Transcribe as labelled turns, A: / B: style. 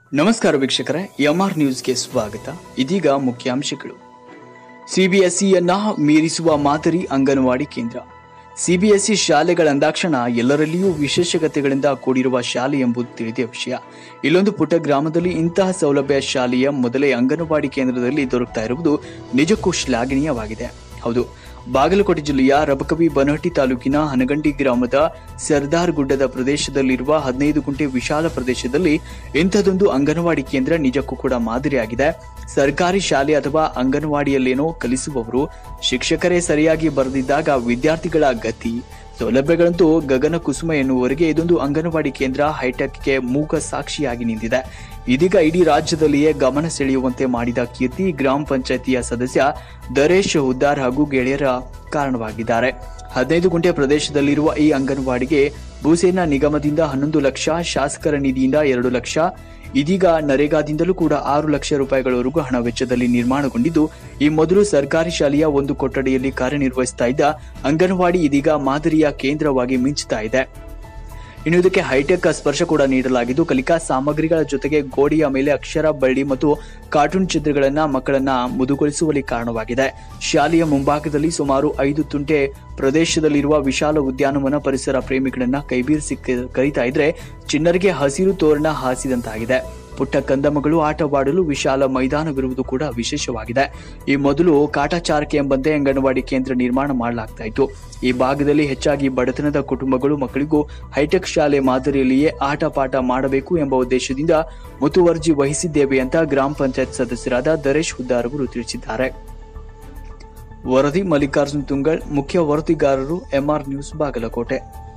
A: ನಮಸ್ಕಾರ ವೀಕ್ಷಕರೇ ಎಂಆರ್ ನ್ಯೂಸ್ಗೆ ಸ್ವಾಗತ ಇದೀಗ ಮುಖ್ಯಾಂಶಗಳು ಸಿಬಿಎಸ್ಇಯನ್ನ ಮೀರಿಸುವ ಮಾದರಿ ಅಂಗನವಾಡಿ ಕೇಂದ್ರ ಸಿಬಿಎಸ್ಇ ಶಾಲೆಗಳಂದಾಕ್ಷಣ ಎಲ್ಲರಲ್ಲಿಯೂ ವಿಶೇಷಗತೆಗಳಿಂದ ಕೂಡಿರುವ ಶಾಲೆ ಎಂಬುದು ತಿಳಿದ ವಿಷಯ ಇಲ್ಲೊಂದು ಪುಟ್ಟ ಗ್ರಾಮದಲ್ಲಿ ಇಂತಹ ಸೌಲಭ್ಯ ಶಾಲೆಯ ಮೊದಲೇ ಅಂಗನವಾಡಿ ಕೇಂದ್ರದಲ್ಲಿ ದೊರಕ್ತಾ ಇರುವುದು ನಿಜಕ್ಕೂ ಶ್ಲಾಘನೀಯವಾಗಿದೆ ಹೌದು ಬಾಗಲಕೋಟೆ ಜಿಲ್ಲೆಯ ರಬಕವಿ ಬನಹಟ್ಟಿ ತಾಲೂಕಿನ ಹನಗಂಡಿ ಗ್ರಾಮದ ಸರ್ದಾರ್ ಗುಡ್ಡದ ಪ್ರದೇಶದಲ್ಲಿರುವ ಹದಿನೈದು ಗುಂಟೆ ವಿಶಾಲ ಪ್ರದೇಶದಲ್ಲಿ ಇಂಥದೊಂದು ಅಂಗನವಾಡಿ ಕೇಂದ್ರ ನಿಜಕ್ಕೂ ಕೂಡ ಮಾದರಿಯಾಗಿದೆ ಸರ್ಕಾರಿ ಶಾಲೆ ಅಥವಾ ಅಂಗನವಾಡಿಯಲ್ಲೇನೋ ಕಲಿಸುವವರು ಶಿಕ್ಷಕರೇ ಸರಿಯಾಗಿ ಬರೆದಿದ್ದಾಗ ವಿದ್ಯಾರ್ಥಿಗಳ ಗತಿ ಸೌಲಭ್ಯಗಳಂತೂ ಗಗನ ಕುಸುಮ ಎನ್ನುವವರೆಗೆ ಇದೊಂದು ಅಂಗನವಾಡಿ ಕೇಂದ್ರ ಹೈಟೆಕ್ಗೆ ಮೂಕ ಸಾಕ್ಷಿಯಾಗಿ ನಿಂತಿದೆ ಇದೀಗ ಇಡೀ ರಾಜ್ಯದಲ್ಲಿಯೇ ಗಮನ ಸೆಳೆಯುವಂತೆ ಮಾಡಿದ ಕೀರ್ತಿ ಗ್ರಾಮ ಪಂಚಾಯತಿಯ ಸದಸ್ಯ ದರೇಶ್ ಹುದ್ದಾರ್ ಹಾಗೂ ಗೆಳೆಯರ ಕಾರಣವಾಗಿದ್ದಾರೆ ಹದಿನೈದು ಗುಂಟೆ ಪ್ರದೇಶದಲ್ಲಿರುವ ಈ ಅಂಗನವಾಡಿಗೆ ಭೂಸೇನಾ ನಿಗಮದಿಂದ ಹನ್ನೊಂದು ಲಕ್ಷ ಶಾಸಕರ ನಿಧಿಯಿಂದ ಎರಡು ಲಕ್ಷ ಇದೀಗ ನರೇಗಾದಿಂದಲೂ ಕೂಡ ಆರು ಲಕ್ಷ ರೂಪಾಯಿಗಳವರೆಗೂ ಹಣ ವೆಚ್ಚದಲ್ಲಿ ನಿರ್ಮಾಣಗೊಂಡಿದ್ದು ಈ ಮೊದಲು ಸರ್ಕಾರಿ ಶಾಲೆಯ ಒಂದು ಕೊಠಡಿಯಲ್ಲಿ ಕಾರ್ಯನಿರ್ವಹಿಸ್ತಾ ಇದ್ದ ಅಂಗನವಾಡಿ ಇದೀಗ ಮಾದರಿಯ ಕೇಂದ್ರವಾಗಿ ಮಿಂಚುತ್ತಾ ಇದೆ ಇನ್ನು ಇದಕ್ಕೆ ಹೈಟೆಕ್ ಸ್ಪರ್ಶ ಕೂಡ ನೀಡಲಾಗಿದ್ದು ಕಲಿಕಾ ಸಾಮಗ್ರಿಗಳ ಜೊತೆಗೆ ಗೋಡೆಯ ಮೇಲೆ ಅಕ್ಷರ ಬಳ್ಳಿ ಮತ್ತು ಕಾರ್ಟೂನ್ ಚಿತ್ರಗಳನ್ನ ಮಕ್ಕಳನ್ನ ಮುದುಗೊಳಿಸುವಲ್ಲಿ ಕಾರಣವಾಗಿದೆ ಶಾಲೆಯ ಮುಂಭಾಗದಲ್ಲಿ ಸುಮಾರು ಐದು ತುಂಟೆ ಪ್ರದೇಶದಲ್ಲಿರುವ ವಿಶಾಲ ಉದ್ಯಾನವನ ಪರಿಸರ ಪ್ರೇಮಿಗಳನ್ನ ಕೈಬೀರಿಸಿ ಕ- ಕರೀತಾ ಇದ್ರೆ ಚಿನ್ನರಿಗೆ ಹಸಿರು ತೋರಣ ಹಾಸಿದಂತಾಗಿದೆ ಪುಟ್ಟ ಕಂದಮ್ಮಗಳು ಆಟವಾಡಲು ವಿಶಾಲ ಮೈದಾನವಿರುವುದು ಕೂಡ ವಿಶೇಷವಾಗಿದೆ ಈ ಮೊದಲು ಕಾಟಾಚಾರಕ್ಕೆ ಎಂಬಂತೆ ಅಂಗನವಾಡಿ ಕೇಂದ್ರ ನಿರ್ಮಾಣ ಮಾಡಲಾಗ್ತಾ ಇತ್ತು ಈ ಭಾಗದಲ್ಲಿ ಹೆಚ್ಚಾಗಿ ಬಡತನದ ಕುಟುಂಬಗಳು ಮಕ್ಕಳಿಗೂ ಹೈಟೆಕ್ ಶಾಲೆ ಮಾದರಿಯಲ್ಲಿಯೇ ಆಟ ಪಾಠ ಮಾಡಬೇಕು ಎಂಬ ಉದ್ದೇಶದಿಂದ ಮುತುವರ್ಜಿ ವಹಿಸಿದ್ದೇವೆ ಅಂತ ಗ್ರಾಮ ಪಂಚಾಯತ್ ಸದಸ್ಯರಾದ ದರೇಶ್ ಹುದ್ದಾರ್ ಅವರು ತಿಳಿಸಿದ್ದಾರೆ ವರದಿ ಮಲ್ಲಿಕಾರ್ಜುನ್ ತುಂಗಳ್ ಮುಖ್ಯ ವರದಿಗಾರರು ಎಂಆರ್ ನ್ಯೂಸ್ ಬಾಗಲಕೋಟೆ